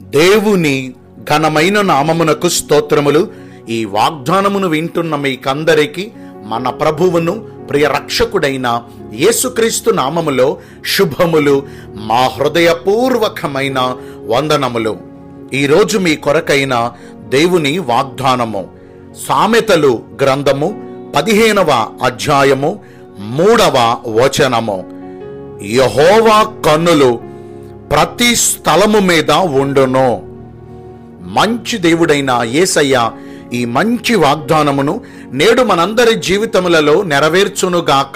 దేవుని ఘనమైన నామమునకు స్తోత్రములు ఈ వాగ్దానమును వింటున్న మీకందరికీ మన ప్రభువును ప్రియ రక్షకుడైన యేసుక్రీస్తు నామములో శుభములు మా హృదయపూర్వకమైన వందనములు ఈరోజు మీ కొరకైన దేవుని వాగ్దానము సామెతలు గ్రంథము పదిహేనవ అధ్యాయము మూడవ వచనము యహోవా కన్నులు ప్రతి స్థలము మీద ఉండును మంచి దేవుడైన యేసయ్య ఈ మంచి వాగ్దానమును నేడు మనందరి జీవితములలో నెరవేర్చునుగాక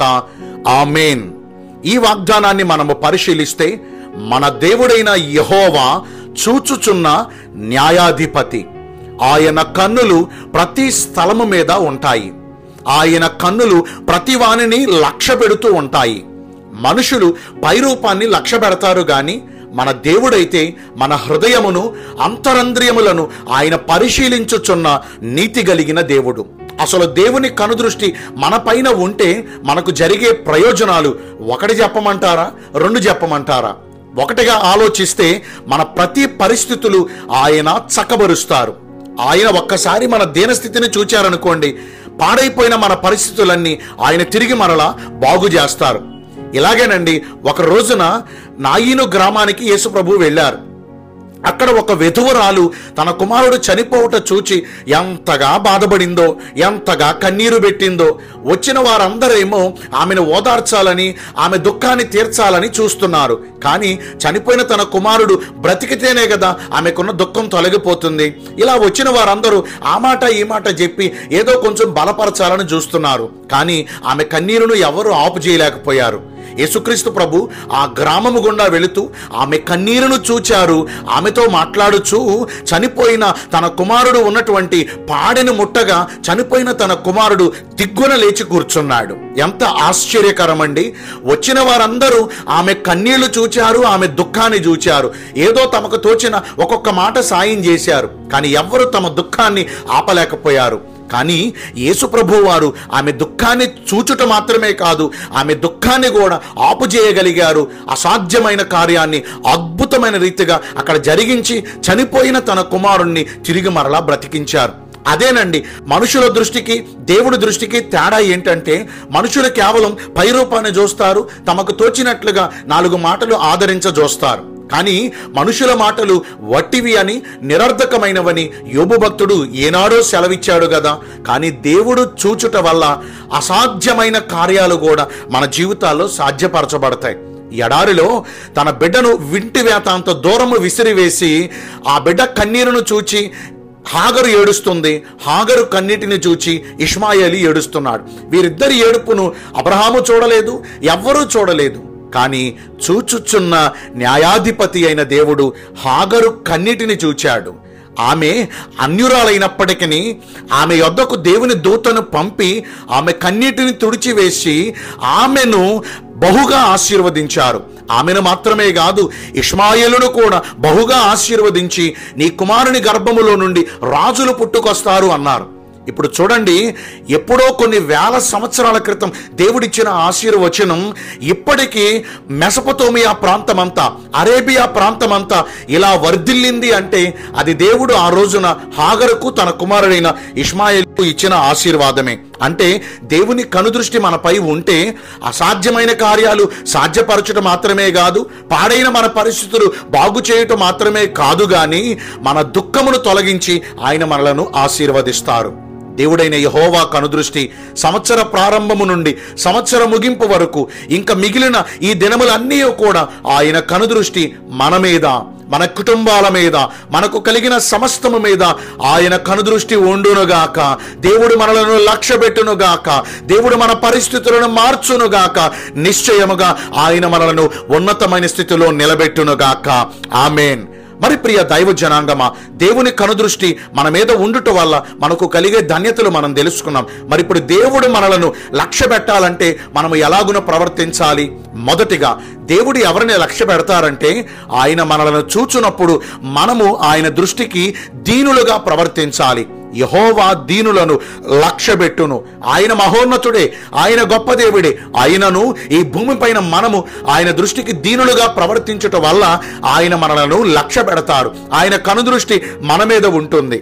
ఆమెన్ ఈ వాగ్దానాన్ని మనము పరిశీలిస్తే మన దేవుడైన యహోవా చూచుచున్న న్యాయాధిపతి ఆయన కన్నులు ప్రతి స్థలము మీద ఉంటాయి ఆయన కన్నులు ప్రతి వానిని లక్ష్య పెడుతూ ఉంటాయి మనుషులు పైరూపాన్ని లక్ష్య పెడతారు గాని మన దేవుడైతే మన హృదయమును అంతరంద్రియములను ఆయన పరిశీలించుచున్న నీతి కలిగిన దేవుడు అసలు దేవుని కనుదృష్టి మన పైన ఉంటే మనకు జరిగే ప్రయోజనాలు ఒకటి చెప్పమంటారా రెండు చెప్పమంటారా ఒకటిగా ఆలోచిస్తే మన ప్రతి పరిస్థితులు ఆయన చక్కబరుస్తారు ఆయన ఒక్కసారి మన దీనస్థితిని చూచారనుకోండి పాడైపోయిన మన పరిస్థితులన్నీ ఆయన తిరిగి మరలా బాగు చేస్తారు ఇలాగేనండి ఒక రోజున నాయిను గ్రామానికి యేసు ప్రభు వెళ్ళారు అక్కడ ఒక విధువరాలు తన కుమారుడు చనిపోవట చూచి ఎంతగా బాధపడిందో ఎంతగా కన్నీరు పెట్టిందో వచ్చిన వారందరేమో ఆమెను ఓదార్చాలని ఆమె దుఃఖాన్ని తీర్చాలని చూస్తున్నారు కానీ చనిపోయిన తన కుమారుడు బ్రతికితేనే కదా ఆమెకున్న దుఃఖం తొలగిపోతుంది ఇలా వచ్చిన వారందరూ ఆ మాట ఈ మాట చెప్పి ఏదో కొంచెం బలపరచాలని చూస్తున్నారు కానీ ఆమె కన్నీరును ఎవరు ఆపు చేయలేకపోయారు యేసుక్రీస్తు ప్రభు ఆ గ్రామము గుండా వెళుతూ ఆమె కన్నీరును చూచారు ఆమెతో మాట్లాడుచూ చనిపోయిన తన కుమారుడు ఉన్నటువంటి పాడెను ముట్టగా చనిపోయిన తన కుమారుడు దిగ్గున లేచి కూర్చున్నాడు ఎంత ఆశ్చర్యకరమండి వచ్చిన వారందరూ ఆమె కన్నీళ్లు చూచారు ఆమె దుఃఖాన్ని చూచారు ఏదో తమకు తోచిన ఒక్కొక్క మాట సాయం చేశారు కానీ ఎవ్వరు తమ దుఃఖాన్ని ఆపలేకపోయారు కానీ యేసు ప్రభు వారు ఆమె దుఃఖాన్ని చూచుట మాత్రమే కాదు ఆమె దుఃఖాన్ని కూడా ఆపు చేయగలిగారు అసాధ్యమైన కార్యాన్ని అద్భుతమైన రీతిగా అక్కడ జరిగించి చనిపోయిన తన కుమారుణ్ణి తిరిగి మరలా బ్రతికించారు అదేనండి మనుషుల దృష్టికి దేవుడి దృష్టికి తేడా ఏంటంటే మనుషులు కేవలం పైరూపాన్ని చూస్తారు తమకు తోచినట్లుగా నాలుగు మాటలు ఆదరించ చూస్తారు కానీ మనుషుల మాటలు వట్టివి అని నిరర్ధకమైనవని యోబు భక్తుడు ఏనాడో సెలవిచ్చాడు కదా కానీ దేవుడు చూచుట వల్ల అసాధ్యమైన కార్యాలు కూడా మన జీవితాల్లో సాధ్యపరచబడతాయి ఎడారిలో తన బిడ్డను వింటి వేత అంత దూరము విసిరివేసి ఆ బిడ్డ కన్నీరును చూచి హాగరు ఏడుస్తుంది హాగరు కన్నీటిని చూచి ఇష్మాయేలి ఏడుస్తున్నాడు వీరిద్దరి ఏడుపును అబ్రహాము చూడలేదు ఎవ్వరూ చూడలేదు కానీ చూచుచున్న న్యాయాధిపతి అయిన దేవుడు హాగరు కన్నిటిని చూచాడు ఆమె అన్యురాలైనప్పటికీ ఆమె యొద్దకు దేవుని దూతను పంపి ఆమె కన్నీటిని తుడిచివేసి ఆమెను బహుగా ఆశీర్వదించారు ఆమెను మాత్రమే కాదు ఇష్మాయిలును కూడా బహుగా ఆశీర్వదించి నీ కుమారుని గర్భములో నుండి రాజులు పుట్టుకొస్తారు అన్నారు ఇప్పుడు చూడండి ఎప్పుడో కొన్ని వేల సంవత్సరాల క్రితం దేవుడిచ్చిన ఆశీర్వచనం ఇప్పటికీ మెసపతోమియా ప్రాంతమంతా అరేబియా ప్రాంతమంతా ఇలా వర్ధిల్లింది అంటే అది దేవుడు ఆ రోజున హాగరుకు తన కుమారుడైన ఇష్మాయిల్కు ఇచ్చిన ఆశీర్వాదమే అంటే దేవుని కనుదృష్టి మనపై ఉంటే అసాధ్యమైన కార్యాలు సాధ్యపరచడం మాత్రమే కాదు పాడైన మన పరిస్థితులు బాగు చేయటం మాత్రమే కాదు గాని మన దుఃఖమును తొలగించి ఆయన మనలను ఆశీర్వదిస్తారు దేవుడైన యహోవా కనుదృష్టి సంవత్సర ప్రారంభము నుండి సంవత్సర ముగింపు వరకు ఇంకా మిగిలిన ఈ దినములన్నీ కూడా ఆయన కనుదృష్టి మన మీద మన కుటుంబాల మీద మనకు కలిగిన సమస్తము మీద ఆయన కనుదృష్టి ఉండునుగాక దేవుడు మనలను లక్ష్య పెట్టునుగాక దేవుడు మన పరిస్థితులను మార్చునుగాక నిశ్చయముగా ఆయన మనలను ఉన్నతమైన స్థితిలో నిలబెట్టునుగాక ఆమెన్ మరి ప్రియ దైవ జనాంగమా దేవుని కనుదృష్టి మన మీద ఉండుట వల్ల మనకు కలిగే ధన్యతలు మనం తెలుసుకున్నాం మరి ఇప్పుడు దేవుడు మనలను లక్ష్య పెట్టాలంటే మనము ఎలాగున ప్రవర్తించాలి మొదటిగా దేవుడు ఎవరిని లక్ష్య పెడతారంటే ఆయన మనలను చూచునప్పుడు మనము ఆయన దృష్టికి దీనులుగా ప్రవర్తించాలి యహోవా దీనులను లక్ష్యబెట్టును ఆయన మహోన్నతుడే ఆయన గొప్ప దేవుడే ఆయనను ఈ భూమిపైన మనము ఆయన దృష్టికి దీనులుగా ప్రవర్తించటం వల్ల ఆయన మనలను లక్ష్య పెడతారు ఆయన కనుదృష్టి మన మీద ఉంటుంది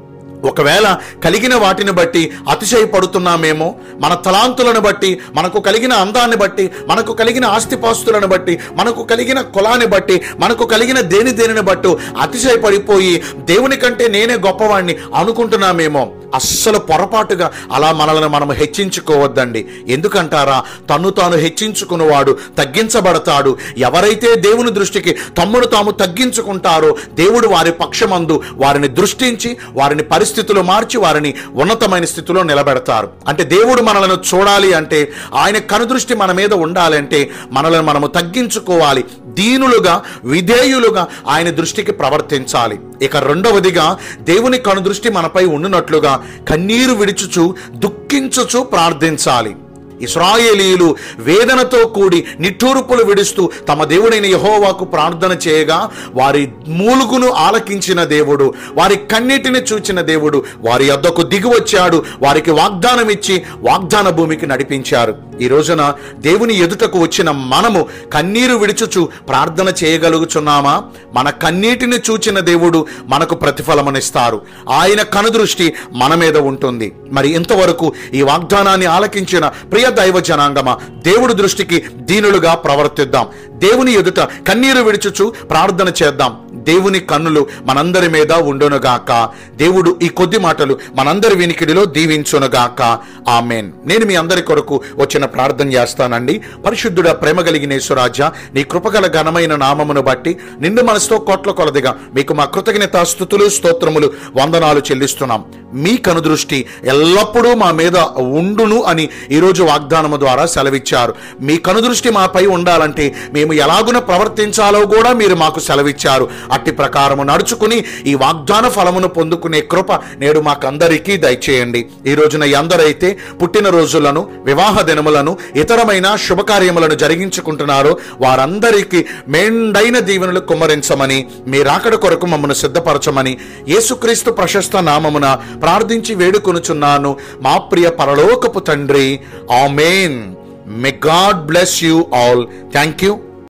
ఒకవేళ కలిగిన వాటిని బట్టి అతిశయపడుతున్నామేమో మన తలాంతులను బట్టి మనకు కలిగిన అందాన్ని బట్టి మనకు కలిగిన ఆస్తిపాస్తులను బట్టి మనకు కలిగిన కులాన్ని బట్టి మనకు కలిగిన దేని దేనిని బట్టు అతిశయపడిపోయి దేవుని కంటే నేనే గొప్పవాణ్ణి అనుకుంటున్నామేమో అస్సలు పొరపాటుగా అలా మనల్ని మనం హెచ్చించుకోవద్దండి ఎందుకంటారా తన్ను తాను హెచ్చించుకున్నవాడు తగ్గించబడతాడు ఎవరైతే దేవుని దృష్టికి తమ్ముడు తాము తగ్గించుకుంటారో దేవుడు వారి పక్షమందు వారిని దృష్టించి వారిని పరిస్థితులు మార్చి వారిని ఉన్నతమైన స్థితిలో నిలబెడతారు అంటే దేవుడు మనలను చూడాలి అంటే ఆయన కనుదృష్టి మన మీద ఉండాలంటే మనల్ని మనము తగ్గించుకోవాలి దీనులుగా విధేయులుగా ఆయన దృష్టికి ప్రవర్తించాలి ఇక రెండవదిగా దేవుని కనుదృష్టి మనపై ఉండునట్లుగా కన్నీరు విడుచుచు దుఃఖించుచు ప్రార్థించాలి ఇస్రాయేలీలు వేదనతో కూడి నిట్టూర్పులు విడుస్తూ తమ దేవుడైన యహోవాకు ప్రార్థన చేయగా వారి మూలుగును ఆలకించిన దేవుడు వారి కన్నిటిని చూచిన దేవుడు వారి యొద్దకు దిగి వచ్చాడు వారికి వాగ్దానం ఇచ్చి వాగ్దాన భూమికి నడిపించారు ఈ రోజున దేవుని ఎదుటకు వచ్చిన మనము కన్నీరు విడుచుచు ప్రార్థన చేయగలుగుచున్నామా మన కన్నీటిని చూచిన దేవుడు మనకు ప్రతిఫలమనిస్తారు ఆయన కనుదృష్టి మన మీద ఉంటుంది మరి ఇంతవరకు ఈ వాగ్దానాన్ని ఆలకించిన ప్రియ దైవ జనాంగమా దేవుడి దృష్టికి దీనులుగా ప్రవర్తిద్దాం దేవుని ఎదుట కన్నీరు విడుచుచు ప్రార్థన చేద్దాం దేవుని కన్నులు మనందరి మీద ఉండునుగాక దేవుడు ఈ కొద్ది మాటలు మనందరి వినికిడిలో దీవించునుగాక ఆమెన్ నేను మీ అందరి కొరకు వచ్చిన ప్రార్థన చేస్తానండి పరిశుద్ధుడ ప్రేమ కలిగిన యేసురాజా నీ కృపగల ఘనమైన నామమును బట్టి నిండు మనసుతో కోట్ల కొలదిగా మీకు మా కృతజ్ఞత స్థుతులు స్తోత్రములు వందనాలు చెల్లిస్తున్నాం మీ కనుదృష్టి ఎల్లప్పుడూ మా మీద ఉండును అని ఈరోజు వాగ్దానము ద్వారా సెలవిచ్చారు మీ కనుదృష్టి మాపై ఉండాలంటే మేము ఎలాగున ప్రవర్తించాలో కూడా మీరు మాకు సెలవిచ్చారు అట్టి ప్రకారము నడుచుకుని ఈ వాగ్దాన ఫలమును పొందుకునే కృప నేడు మాకందరికీ దయచేయండి ఈ రోజున ఎందరైతే పుట్టినరోజులను వివాహ దినములను ఇతరమైన శుభకార్యములను జరిగించుకుంటున్నారో వారందరికీ మెండైన దీవెనలు కుమ్మరించమని మీ రాకడ కొరకు మమ్మను సిద్ధపరచమని యేసుక్రీస్తు ప్రశస్త నామమున ప్రార్థించి వేడుకొనుచున్నాను మా ప్రియ పరలోకపు తండ్రి amen may God bless you all thank you